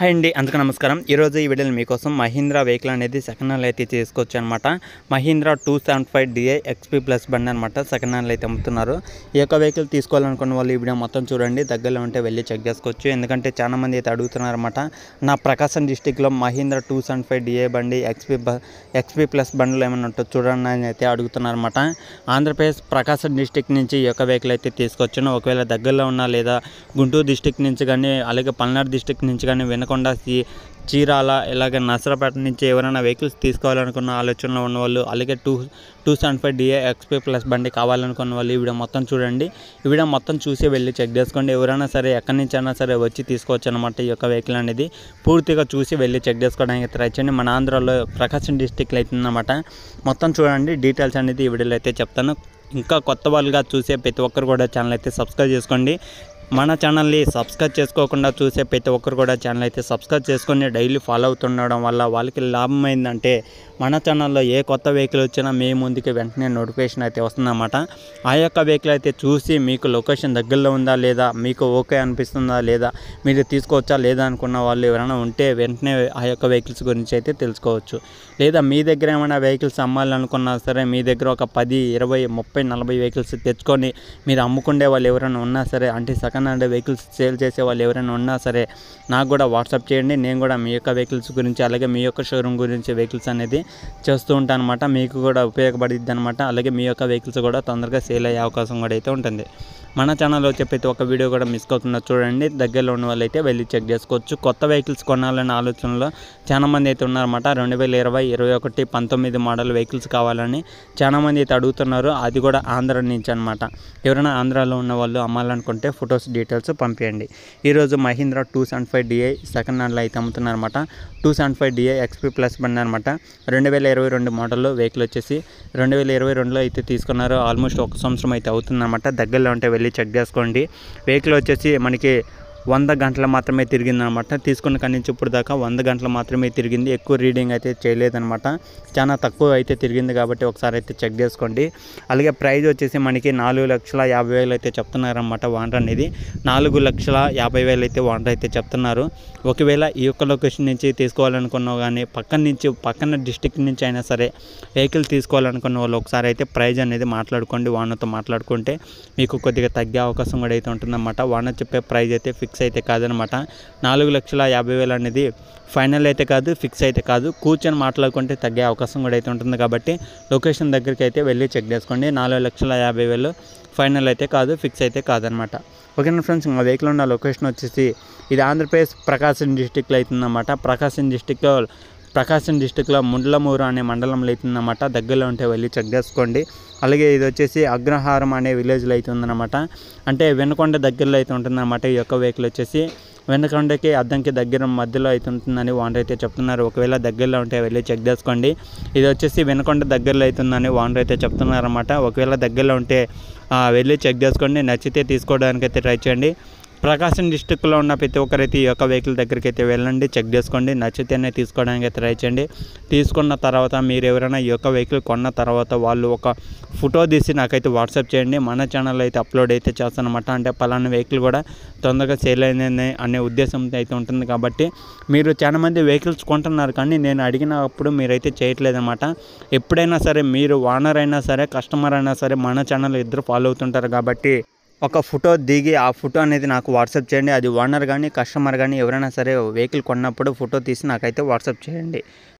hi అండి అందుకు నమస్కారం ఈరోజు ఈ వీడియోలో మీకోసం మహీంద్రా వెహికల్ అనేది సెకండ్ హ్యాండ్ అయితే తీసుకొచ్చి అనమాట Mahindra two seven five DI XP plus బండి అనమాట సెకండ్ హ్యాండ్లో అయితే అమ్ముతున్నారు ఈ యొక్క వెహికల్ తీసుకోవాలనుకున్న వాళ్ళు ఈ వీడియో మొత్తం చూడండి దగ్గరలో ఉంటే వెళ్ళి చెక్ చేసుకోవచ్చు ఎందుకంటే చాలా మంది అయితే అడుగుతున్నారు అనమాట నా ప్రకాశం డిస్టిక్లో Mahindra two seven five DI బండి ఎక్స్పీ బ ఎక్స్పీ ప్లస్ బండ్లు ఏమైనా ఉంటుందో చూడండి అని అయితే అడుగుతున్నారు అనమాట ఆంధ్రప్రదేశ్ ప్రకాశం డిస్టిక్ నుంచి ఈ యొక్క వెహికల్ అయితే తీసుకొచ్చాను ఒకవేళ దగ్గరలో ఉన్నా లేదా గుంటూరు డిస్టిక్ నుంచి కానీ అలాగే పల్నాడు డిస్టిక్ నుంచి కానీ వినకొండ సి- చీరాల ఇలాగే నసరాపేట నుంచి ఎవరైనా వెహికల్స్ తీసుకోవాలనుకున్న ఆలోచనలో ఉన్న వాళ్ళు అలాగే two two seven five DA XP plus బండి కావాలనుకున్న వాళ్ళు ఈ వీడియో మొత్తం చూడండి ఈ వీడియో మొత్తం చూసి వెళ్ళి చెక్ చేసుకోండి ఎవరైనా సరే ఎక్కడి నుంచి అయినా సరే వచ్చి తీసుకోవచ్చు అనమాట ఈ యొక్క వెహికల్ అనేది పూర్తిగా చూసి వెళ్ళి చెక్ చేసుకోవడానికి ట్రై చేయండి మన ఆంధ్రాలో ప్రకాశం డిస్టిక్లో అవుతుందన్నమాట మొత్తం చూడండి డీటెయిల్స్ అనేది ఈ వీడియోలో అయితే చెప్తాను ఇంకా కొత్త వాళ్ళుగా చూసే ప్రతి ఒక్కరు కూడా ఛానల్ అయితే సబ్స్క్రైబ్ చేసుకోండి మన ఛానల్ని సబ్స్క్రైబ్ చేసుకోకుండా చూసే ప్రతి ఒక్కరు కూడా ఛానల్ అయితే సబ్స్క్రైబ్ చేసుకొని డైలీ ఫాలో అవుతుండడం వల్ల వాళ్ళకి లాభం ఏంటంటే మన ఛానల్లో ఏ కొత్త వెహికల్ వచ్చినా మీ ముందుకి వెంటనే నోటిఫికేషన్ అయితే వస్తుందన్నమాట ఆ యొక్క వెహికల్ అయితే చూసి మీకు లొకేషన్ దగ్గరలో ఉందా లేదా మీకు ఓకే అనిపిస్తుందా లేదా మీరు తీసుకోవచ్చా లేదా అనుకున్న వాళ్ళు ఎవరైనా ఉంటే వెంటనే ఆ యొక్క వెహికల్స్ గురించి అయితే తెలుసుకోవచ్చు లేదా మీ దగ్గర ఏమైనా వెహికల్స్ అమ్మాలనుకున్నా సరే మీ దగ్గర ఒక పది ఇరవై ముప్పై నలభై వెహికల్స్ తెచ్చుకొని మీరు అమ్ముకుండే వాళ్ళు ఎవరైనా ఉన్నా సరే అంటే సెకండ్ హ్యాండ్ వెహికల్స్ సేల్ చేసే వాళ్ళు ఎవరైనా ఉన్నా సరే నాకు కూడా వాట్సాప్ చేయండి నేను కూడా మీ యొక్క వెహికల్స్ గురించి అలాగే మీ యొక్క షోరూమ్ గురించి వెహికల్స్ అనేది చేస్తూ ఉంటాను అనమాట మీకు కూడా ఉపయోగపడిద్ది అనమాట అలాగే మీ యొక్క వెహికల్స్ కూడా తొందరగా సేల్ అయ్యే అవకాశం కూడా అయితే ఉంటుంది మన ఛానల్లో వచ్చే ప్రతి ఒక్క వీడియో కూడా మిస్ కాకుండా చూడండి దగ్గరలో ఉన్న వాళ్ళైతే వెళ్ళి చెక్ చేసుకోవచ్చు కొత్త వెహికల్స్ కొనాలనే ఆలోచనలో చాలా మంది అయితే ఉన్నారన్నమాట రెండు వేల ఇరవై ఇరవై ఒకటి పంతొమ్మిది మోడల్ వెహికల్స్ కావాలని చాలా మంది అయితే అడుగుతున్నారు అది కూడా ఆంధ్ర నుంచి అనమాట ఎవరైనా ఆంధ్రాలో ఉన్న వాళ్ళు అమ్మాలనుకుంటే ఫొటోస్ డీటెయిల్స్ పంపించండి ఈరోజు Mahindra two seven five DI second హ్యాండ్లో అయితే అమ్ముతున్నారన్నమాట two seven five DI XP plus బండి అనమాట రెండు వేల ఇరవై రెండు మోడల్లో వెహికల్ వచ్చేసి రెండు వేల ఇరవై రెండులో అయితే తీసుకున్నారు ఆల్మోస్ట్ ఒక సంవత్సరం అయితే అవుతుందన్నమాట దగ్గరలో ఉంటే వెళ్ళి చెక్ చేసుకోండి వెహికల్ వచ్చేసి మనకి వంద గంటలు మాత్రమే తిరిగిందనమాట తీసుకున్న కాడి నుంచి ఇప్పుడు దాకా వంద గంటలు మాత్రమే తిరిగింది ఎక్కువ రీడింగ్ అయితే చేయలేదన్నమాట చాలా తక్కువ అయితే తిరిగింది కాబట్టి ఒకసారి అయితే చెక్ చేసుకోండి అలాగే ప్రైస్ వచ్చేసి మనకి నాలుగు లక్షల యాభై వేలు అయితే చెప్తున్నారన్నమాట వాండర్ అనేది నాలుగు లక్షల యాభై వేలు అయితే వాండర్ అయితే చెప్తున్నారు ఒకవేళ ఈ యొక్క లొకేషన్ నుంచి తీసుకోవాలనుకున్నా కానీ పక్కన నుంచి పక్కన డిస్టిక్ నుంచి అయినా సరే వెహికల్ తీసుకోవాలనుకున్న వాళ్ళు ఒకసారి అయితే ప్రైజ్ అనేది మాట్లాడుకోండి వానతో మాట్లాడుకుంటే మీకు కొద్దిగా తగ్గే అవకాశం కూడా అయితే ఉంటుందన్నమాట వాన చెప్పే ప్రైజ్ అయితే ఫిక్స్ అయితే కాదనమాట నాలుగు లక్షల యాభై వేలు అనేది ఫైనల్ అయితే కాదు ఫిక్స్ అయితే కాదు కూర్చొని మాట్లాడుకుంటే తగ్గే అవకాశం కూడా అయితే ఉంటుంది కాబట్టి లొకేషన్ దగ్గరికి అయితే వెళ్ళి చెక్ చేసుకోండి నాలుగు లక్షల యాభై వేలు ఫైనల్ అయితే కాదు ఫిక్స్ అయితే కాదనమాట ఓకేనా ఫ్రెండ్స్ మా వెహికల్ ఉన్న లొకేషన్ వచ్చేసి ఇది ఆంధ్రప్రదేశ్ ప్రకాశం డిస్టిక్లో అవుతుందన్నమాట ప్రకాశం డిస్టిక్లో ప్రకాశం డిస్టిక్లో ముండ్లమూరు అనే మండలంలో అవుతుందన్నమాట దగ్గరలో ఉంటే వెళ్ళి చెక్ చేసుకోండి అలాగే ఇది వచ్చేసి అగ్రహారం అనే విలేజ్లో అవుతుందన్నమాట అంటే వెనకొండ దగ్గరలో అయితే ఉంటుందన్నమాట ఈ యొక్క వెహికల్ వచ్చేసి వెనకొండకి అద్దంకి దగ్గర మధ్యలో అయితే ఉంటుందని వాండర్ అయితే చెప్తున్నారు ఒకవేళ దగ్గరలో ఉంటే వెళ్ళి చెక్ చేసుకోండి ఇది వచ్చేసి వెనకొండ దగ్గరలో అవుతుందని వాండర్ అయితే చెప్తున్నారు అనమాట ఒకవేళ దగ్గరలో ఉంటే ఆ, వెళ్ళి చెక్ చేసుకోండి నచ్చితే తీసుకోవడానికి అయితే ట్రై చేయండి ప్రకాశం డిస్టిక్లో ఉన్న ప్రతి ఒక్కరైతే ఈ యొక్క వెహికల్ దగ్గరికి అయితే వెళ్ళండి చెక్ చేసుకోండి నచ్చితేనే తీసుకోవడానికి అయితే ట్రై చేయండి తీసుకున్న తర్వాత మీరు ఎవరైనా ఈ యొక్క వెహికల్ కొన్న తర్వాత వాళ్ళు ఒక ఫోటో తీసి నాకైతే వాట్సాప్ చేయండి మన ఛానల్లో అయితే అప్లోడ్ అయితే చేస్తానమాట అంటే పలానా వెహికల్ కూడా తొందరగా సేల్ అయింది అనే ఉద్దేశంతో అయితే ఉంటుంది కాబట్టి మీరు చాలా మంది వెహికల్స్ కొంటున్నారు కానీ నేను అడిగినప్పుడు మీరైతే చేయట్లేదన్నమాట ఎప్పుడైనా సరే మీరు ఓనర్ అయినా సరే కస్టమర్ అయినా సరే మన ఛానల్ ఇద్దరు ఫాలో అవుతుంటారు కాబట్టి ఒక ఫోటో దిగి ఆ ఫోటో అనేది నాకు వాట్సాప్ చేయండి అది ఓనర్ కానీ కస్టమర్ కానీ ఎవరైనా సరే వెహికల్ కొన్నప్పుడు ఫోటో తీసి నాకైతే వాట్సాప్ చేయండి